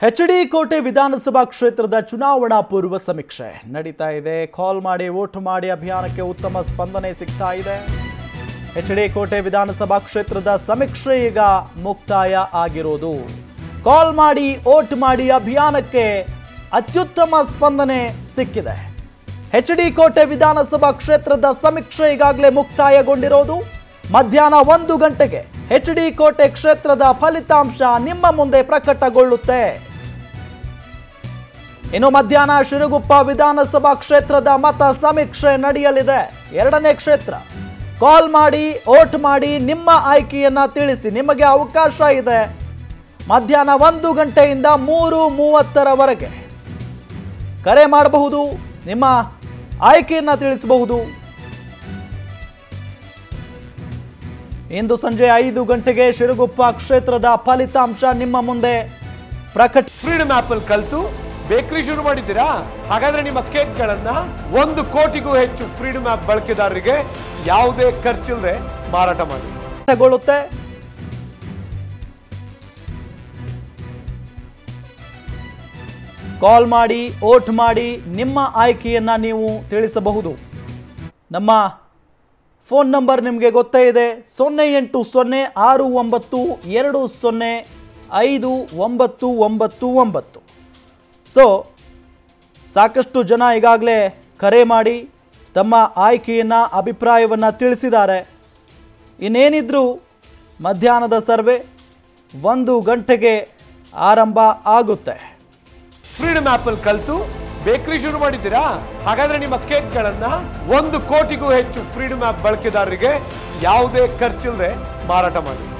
H D ಕೋಟೆ ವಿಧಾನಸಭಾ ಕ್ಷೇತ್ರದ ಚುನಾವಣಾ ಪೂರ್ವ ಸಮೀಕ್ಷೆ ನಡೀತಾ ಇದೆ ಕಾಲ್ ಮಾಡಿ ವೋಟ್ ಮಾಡಿ ಅಭಿಯಾನಕ್ಕೆ ಉತ್ತಮ ಸ್ಪಂದನೆ ಸಿಗ್ತಾ ಇದೆ ಎಚ್ ಡಿ ಕೋಟೆ ವಿಧಾನಸಭಾ ಕ್ಷೇತ್ರದ ಸಮೀಕ್ಷೆ ಈಗ ಮುಕ್ತಾಯ ಆಗಿರೋದು ಕಾಲ್ ಮಾಡಿ ವೋಟ್ ಮಾಡಿ ಅಭಿಯಾನಕ್ಕೆ ಅತ್ಯುತ್ತಮ ಸ್ಪಂದನೆ ಸಿಕ್ಕಿದೆ ಎಚ್ ಡಿ ಕೋಟೆ ವಿಧಾನಸಭಾ ಕ್ಷೇತ್ರದ ಸಮೀಕ್ಷೆ ಈಗಾಗಲೇ ಮುಕ್ತಾಯಗೊಂಡಿರೋದು ಮಧ್ಯಾಹ್ನ ಒಂದು ಗಂಟೆಗೆ ಎಚ್ ಡಿ ಕೋಟೆ ಕ್ಷೇತ್ರದ ಫಲಿತಾಂಶ ನಿಮ್ಮ ಮುಂದೆ ಪ್ರಕಟಗೊಳ್ಳುತ್ತೆ ಇನ್ನು ಮಧ್ಯಾಹ್ನ ಶಿರುಗುಪ್ಪ ವಿಧಾನಸಭಾ ಕ್ಷೇತ್ರದ ಮತ ಸಮೀಕ್ಷೆ ನಡೆಯಲಿದೆ ಎರಡನೇ ಕ್ಷೇತ್ರ ಕಾಲ್ ಮಾಡಿ ವೋಟ್ ಮಾಡಿ ನಿಮ್ಮ ಆಯ್ಕೆಯನ್ನ ತಿಳಿಸಿ ನಿಮಗೆ ಅವಕಾಶ ಇದೆ ಮಧ್ಯಾಹ್ನ ಒಂದು ಗಂಟೆಯಿಂದ ಮೂರು ಮೂವತ್ತರವರೆಗೆ ಕರೆ ಮಾಡಬಹುದು ನಿಮ್ಮ ಆಯ್ಕೆಯನ್ನ ತಿಳಿಸಬಹುದು ಇಂದು ಸಂಜೆ ಐದು ಗಂಟೆಗೆ ಶಿರುಗುಪ್ಪ ಕ್ಷೇತ್ರದ ಫಲಿತಾಂಶ ನಿಮ್ಮ ಮುಂದೆ ಪ್ರಕಟ ಫ್ರೀಡಮ್ ಆಪ್ ಅಲ್ಲಿ ಕಲ್ತು ಬೇಕರಿ ಶುರು ಮಾಡಿದ್ದೀರಾ ಹಾಗಾದ್ರೆ ನಿಮ್ಮ ಕೇಕ್ಗಳನ್ನ ಒಂದು ಕೋಟಿಗೂ ಹೆಚ್ಚು ಫ್ರೀಡಮ್ ಆಪ್ ಬಳಕೆದಾರರಿಗೆ ಯಾವುದೇ ಖರ್ಚಿಲ್ಲದೆ ಮಾರಾಟ ಮಾಡಿ ಪ್ರಕಟಗೊಳ್ಳುತ್ತೆ ಕಾಲ್ ಮಾಡಿ ವೋಟ್ ಮಾಡಿ ನಿಮ್ಮ ಆಯ್ಕೆಯನ್ನ ನೀವು ತಿಳಿಸಬಹುದು ನಮ್ಮ ಫೋನ್ ನಂಬರ್ ನಿಮಗೆ ಗೊತ್ತೇ ಇದೆ ಸೊನ್ನೆ ಎಂಟು ಸೊನ್ನೆ ಆರು ಒಂಬತ್ತು ಎರಡು ಸೊನ್ನೆ ಐದು ಒಂಬತ್ತು ಒಂಬತ್ತು ಒಂಬತ್ತು ಸೊ ಸಾಕಷ್ಟು ಜನ ಈಗಾಗಲೇ ಕರೆ ಮಾಡಿ ತಮ್ಮ ಆಯ್ಕೆಯನ್ನು ಅಭಿಪ್ರಾಯವನ್ನು ತಿಳಿಸಿದ್ದಾರೆ ಇನ್ನೇನಿದ್ರೂ ಮಧ್ಯಾಹ್ನದ ಸರ್ವೆ ಒಂದು ಗಂಟೆಗೆ ಆರಂಭ ಆಗುತ್ತೆ ಫ್ರೀಡಮ್ ಆಪ್ ಅಲ್ಲಿ ಕಲ್ತು ಬೇಕರಿ ಶುರು ಮಾಡಿದ್ದೀರಾ ಹಾಗಾದ್ರೆ ನಿಮ್ಮ ಕೇಕ್ಗಳನ್ನ ಒಂದು ಕೋಟಿಗೂ ಹೆಚ್ಚು ಫ್ರೀಡಮ್ ಆಪ್ ಬಳಕೆದಾರರಿಗೆ ಯಾವುದೇ ಖರ್ಚಿಲ್ಲದೆ ಮಾರಾಟ ಮಾಡಿ